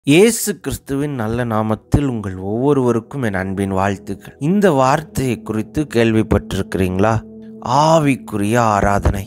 இயேசு கிறிஸ்துவின் நல்ல நாமத்தில் உங்கள் ஒவ்வொருவருக்கும் என் அன்பின் வாழ்த்துக்கள் இந்த வார்த்தையை குறித்து கேள்விப்பட்டிருக்கிறீங்களா ஆவிக்குரிய ஆராதனை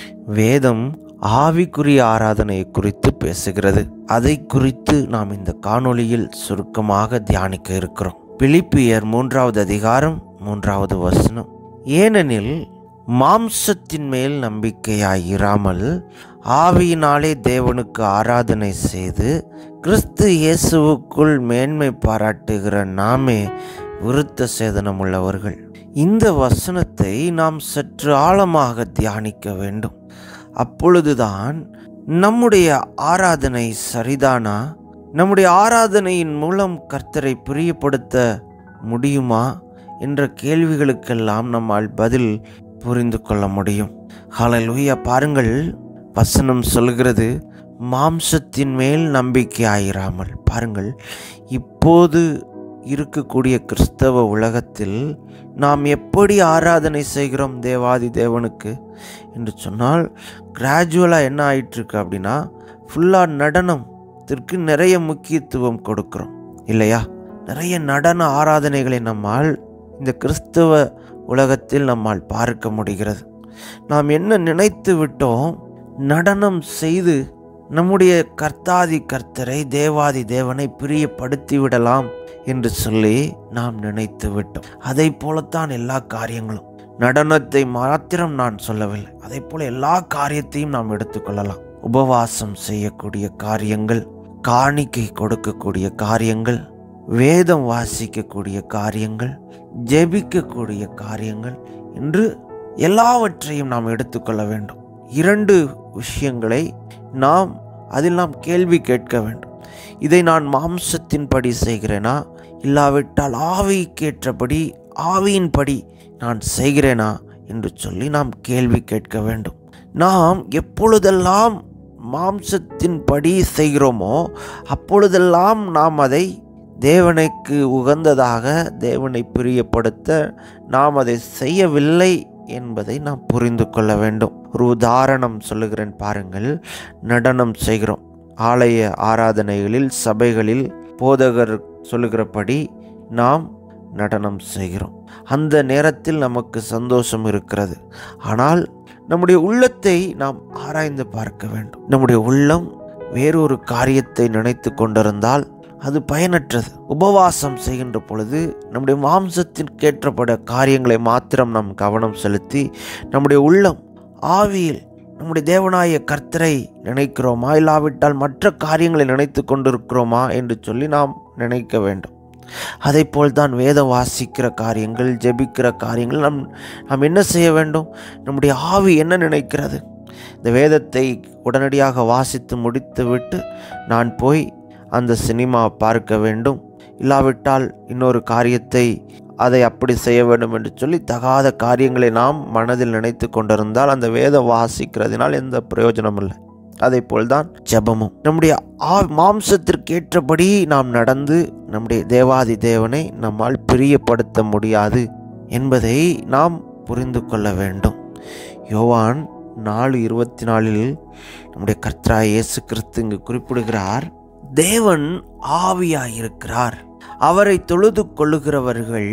வேதம் ஆவிக்குரிய ஆராதனையை குறித்து பேசுகிறது அதை குறித்து நாம் இந்த காணொளியில் சுருக்கமாக தியானிக்க இருக்கிறோம் பிலிப்பியர் மூன்றாவது அதிகாரம் மூன்றாவது வசனம் ஏனெனில் மாம்சத்தின் மேல் நம்பிக்கையாயிராமல் ஆவியினாலே தேவனுக்கு ஆராதனை செய்து கிறிஸ்து இயேசுவுக்குள் மேன்மை பாராட்டுகிற நாமே விருத்த சேதனம் உள்ளவர்கள் இந்த வசனத்தை நாம் சற்று ஆழமாக தியானிக்க வேண்டும் அப்பொழுதுதான் நம்முடைய ஆராதனை சரிதானா நம்முடைய ஆராதனையின் மூலம் கர்த்தரை பிரியப்படுத்த முடியுமா என்ற கேள்விகளுக்கெல்லாம் நம்மால் பதில் புரிந்து கொள்ள முடியும் ஹalleluya பாருங்கள் வசனம் சொல்கிறது மாம்சத்தின் மேல் நம்பிக்கை ஆயிராமல் பாருங்கள் இப்போது இருக்கக்கூடிய கிறிஸ்தவ உலகத்தில் நாம் எப்படி ஆராதனை செய்கிறோம் தேவாதி தேவனுக்கு என்று சொன்னால் கிராஜுவலாக என்ன ஆயிட்டுருக்கு அப்படின்னா ஃபுல்லாக நடனத்திற்கு நிறைய முக்கியத்துவம் கொடுக்குறோம் இல்லையா நிறைய நடன ஆராதனைகளை நம்மால் இந்த கிறிஸ்தவ உலகத்தில் நம்மால் பார்க்க முடிகிறது நாம் என்ன நினைத்து விட்டோம் நடனம் செய்து நம்முடைய கர்த்தாதி கர்த்தரை தேவாதி தேவனை பிரியப்படுத்தி விடலாம் என்று சொல்லி நாம் நினைத்து விட்டோம் அதை போலத்தான் எல்லா காரியங்களும் நடனத்தை மாத்திரம் நான் சொல்லவில்லை அதை போல எல்லா காரியத்தையும் நாம் எடுத்துக்கொள்ளலாம் உபவாசம் செய்யக்கூடிய காரியங்கள் காணிக்கை கொடுக்கக்கூடிய காரியங்கள் வேதம் வாசிக்கக்கூடிய காரியங்கள் ஜெபிக்கக்கூடிய காரியங்கள் என்று எல்லாவற்றையும் நாம் எடுத்துக்கொள்ள வேண்டும் இரண்டு விஷயங்களை நாம் அதில் நாம் கேள்வி கேட்க வேண்டும் இதை நான் மாம்சத்தின்படி செய்கிறேனா இல்லாவிட்டால் ஆவிக்கேற்றபடி ஆவியின்படி நான் செய்கிறேனா என்று சொல்லி நாம் கேள்வி கேட்க வேண்டும் நாம் எப்பொழுதெல்லாம் மாம்சத்தின்படி செய்கிறோமோ அப்பொழுதெல்லாம் நாம் அதை தேவனுக்கு உகந்ததாக தேவனை பிரியப்படுத்த நாம் அதை செய்யவில்லை என்பதை நாம் புரிந்து கொள்ள வேண்டும் ஒரு உதாரணம் சொல்லுகிறேன் பாருங்கள் நடனம் செய்கிறோம் ஆலய ஆராதனைகளில் சபைகளில் போதகர் சொல்லுகிறபடி நாம் நடனம் செய்கிறோம் அந்த நேரத்தில் நமக்கு சந்தோஷம் இருக்கிறது ஆனால் நம்முடைய உள்ளத்தை நாம் ஆராய்ந்து பார்க்க வேண்டும் நம்முடைய உள்ளம் வேறொரு காரியத்தை நினைத்து கொண்டிருந்தால் அது பயனற்றது உபவாசம் செய்கின்ற பொழுது நம்முடைய மாம்சத்திற்கேற்றப்பட காரியங்களை மாத்திரம் நாம் கவனம் செலுத்தி நம்முடைய உள்ளம் ஆவியில் நம்முடைய தேவனாய கர்த்தரை நினைக்கிறோமா இல்லாவிட்டால் மற்ற காரியங்களை நினைத்து கொண்டிருக்கிறோமா என்று சொல்லி நாம் நினைக்க வேண்டும் அதை போல்தான் வேதம் வாசிக்கிற காரியங்கள் ஜெபிக்கிற காரியங்கள் நம் நாம் என்ன செய்ய வேண்டும் நம்முடைய ஆவி என்ன நினைக்கிறது இந்த வேதத்தை உடனடியாக வாசித்து முடித்துவிட்டு நான் போய் அந்த சினிமா பார்க்க வேண்டும் இல்லாவிட்டால் இன்னொரு காரியத்தை அதை அப்படி செய்ய வேண்டும் என்று சொல்லி தகாத காரியங்களை நாம் மனதில் நினைத்து கொண்டிருந்தால் அந்த வேதம் வாசிக்கிறதுனால் எந்த பிரயோஜனம் இல்லை அதை போல்தான் ஜபமும் நம்முடைய ஆ மாம்சத்திற்கேற்றபடி நாம் நடந்து நம்முடைய தேவாதி தேவனை நம்மால் பிரியப்படுத்த முடியாது என்பதை நாம் புரிந்து கொள்ள வேண்டும் யோவான் நாலு இருபத்தி நாலில் நம்முடைய கர்த்தரா இயேசு கிறிஸ்து இங்கு குறிப்பிடுகிறார் தேவன் ஆவியாயிருக்கிறார் அவரை தொழுது கொள்ளுகிறவர்கள்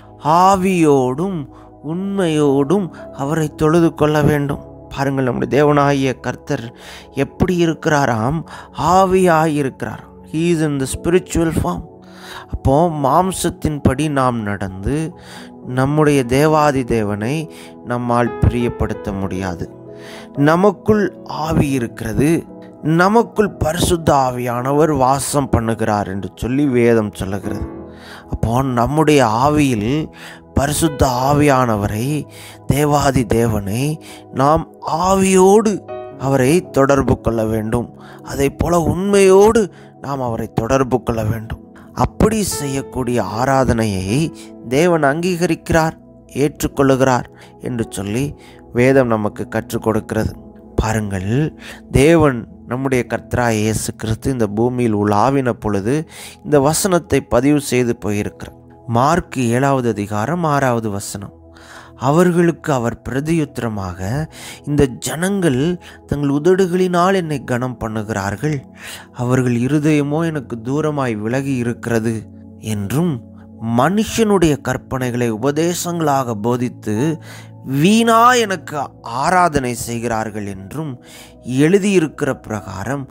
ஆவியோடும் உண்மையோடும் அவரை தொழுது கொள்ள வேண்டும் பாருங்கள் நம்முடைய தேவனாகிய கர்த்தர் எப்படி இருக்கிறாராம் ஆவியாயிருக்கிறார் he is in the spiritual form அப்போ மாம்சத்தின்படி நாம் நடந்து நம்முடைய தேவாதி தேவனை நம்மால் பிரியப்படுத்த முடியாது நமக்குள் ஆவி இருக்கிறது நமக்குள் பரிசுத்த ஆவியானவர் வாசம் பண்ணுகிறார் என்று சொல்லி வேதம் சொல்லுகிறது அப்போ நம்முடைய ஆவியில் பரிசுத்த ஆவியானவரை தேவாதி தேவனை நாம் ஆவியோடு அவரை தொடர்பு கொள்ள வேண்டும் அதை போல உண்மையோடு நாம் அவரை தொடர்பு கொள்ள வேண்டும் அப்படி செய்யக்கூடிய ஆராதனையை தேவன் அங்கீகரிக்கிறார் ஏற்றுக்கொள்ளுகிறார் என்று சொல்லி வேதம் நமக்கு கற்றுக் கொடுக்கிறது பாருங்கள் தேவன் நம்முடைய கர்த்தரா இயேசு கிறிஸ்து இந்த பூமியில் உலாவின பொழுது இந்த வசனத்தை பதிவு செய்து போயிருக்கிறார் மார்க் ஏழாவது அதிகாரம் ஆறாவது வசனம் அவர்களுக்கு அவர் பிரதியுத்தரமாக இந்த ஜனங்கள் தங்கள் உதடுகளினால் என்னை கனம் பண்ணுகிறார்கள் அவர்கள் இருதயமோ எனக்கு தூரமாய் விலகி இருக்கிறது என்றும் மனுஷனுடைய கற்பனைகளை உபதேசங்களாக போதித்து வீணா எனக்கு ஆராதனை செய்கிறார்கள் என்றும் எழுதியிருக்கிற பிரகாரம்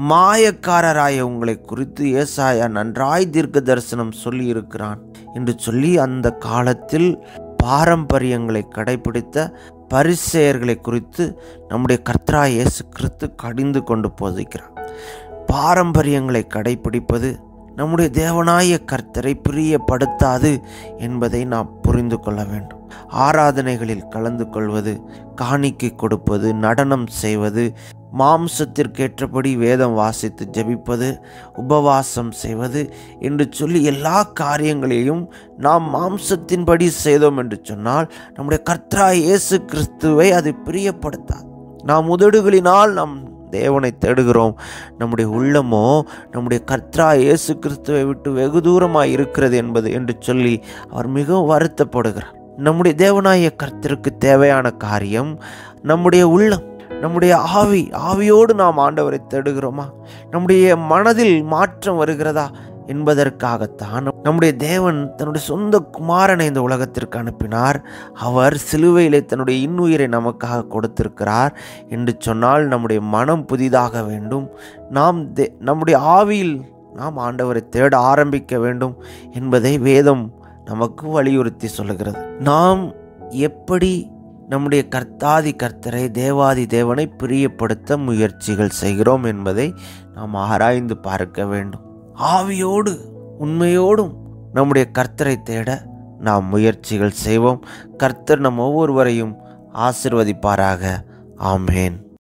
மாயக்காரராய உங்களை குறித்து ஏசாயா நன்றாய் தீர்க்க தரிசனம் சொல்லியிருக்கிறான் என்று சொல்லி அந்த காலத்தில் பாரம்பரியங்களை கடைபிடித்த பரிசெயர்களை குறித்து நம்முடைய கர்த்தரா இயேசு கிறிஸ்து கடிந்து கொண்டு போதிக்கிறார் பாரம்பரியங்களை கடைபிடிப்பது நம்முடைய தேவனாய கர்த்தரை பிரியப்படுத்தாது என்பதை நாம் புரிந்து கொள்ள வேண்டும் ஆராதனைகளில் கலந்து கொள்வது காணிக்கை கொடுப்பது நடனம் செய்வது மாம்சத்திற்கேற்றபடி வேதம் வாசித்து ஜெபிப்பது உபவாசம் செய்வது என்று சொல்லி எல்லா காரியங்களையும் நாம் மாம்சத்தின்படி செய்தோம் என்று சொன்னால் நம்முடைய கர்த்தரா இயேசு கிறிஸ்துவை அது பிரியப்படுத்தாது நாம் உதடுகளினால் நம் தேவனை தேடுகிறோம் நம்முடைய உள்ளமோ நம்முடைய கர்த்தரா இயேசு கிறிஸ்துவை விட்டு வெகு தூரமாக இருக்கிறது என்பது என்று சொல்லி அவர் மிகவும் வருத்தப்படுகிறார் நம்முடைய தேவனாய கர்த்தருக்கு தேவையான காரியம் நம்முடைய உள்ளம் நம்முடைய ஆவி ஆவியோடு நாம் ஆண்டவரை தேடுகிறோமா நம்முடைய மனதில் மாற்றம் வருகிறதா என்பதற்காகத்தான் நம்முடைய தேவன் தன்னுடைய சொந்த குமாரனை இந்த உலகத்திற்கு அனுப்பினார் அவர் சிலுவையிலே தன்னுடைய இன்னுயிரை நமக்காக கொடுத்திருக்கிறார் என்று சொன்னால் நம்முடைய மனம் புதிதாக வேண்டும் நாம் தே நம்முடைய ஆவியில் நாம் ஆண்டவரை தேட ஆரம்பிக்க வேண்டும் என்பதை வேதம் நமக்கு வலியுறுத்தி சொல்லுகிறது நாம் எப்படி நம்முடைய கர்த்தாதி கர்த்தரை தேவாதி தேவனை பிரியப்படுத்த முயற்சிகள் செய்கிறோம் என்பதை நாம் ஆராய்ந்து பார்க்க வேண்டும் ஆவியோடு உண்மையோடும் நம்முடைய கர்த்தரை தேட நாம் முயற்சிகள் செய்வோம் கர்த்தர் நம் ஒவ்வொருவரையும் ஆசிர்வதிப்பாராக ஆமேன்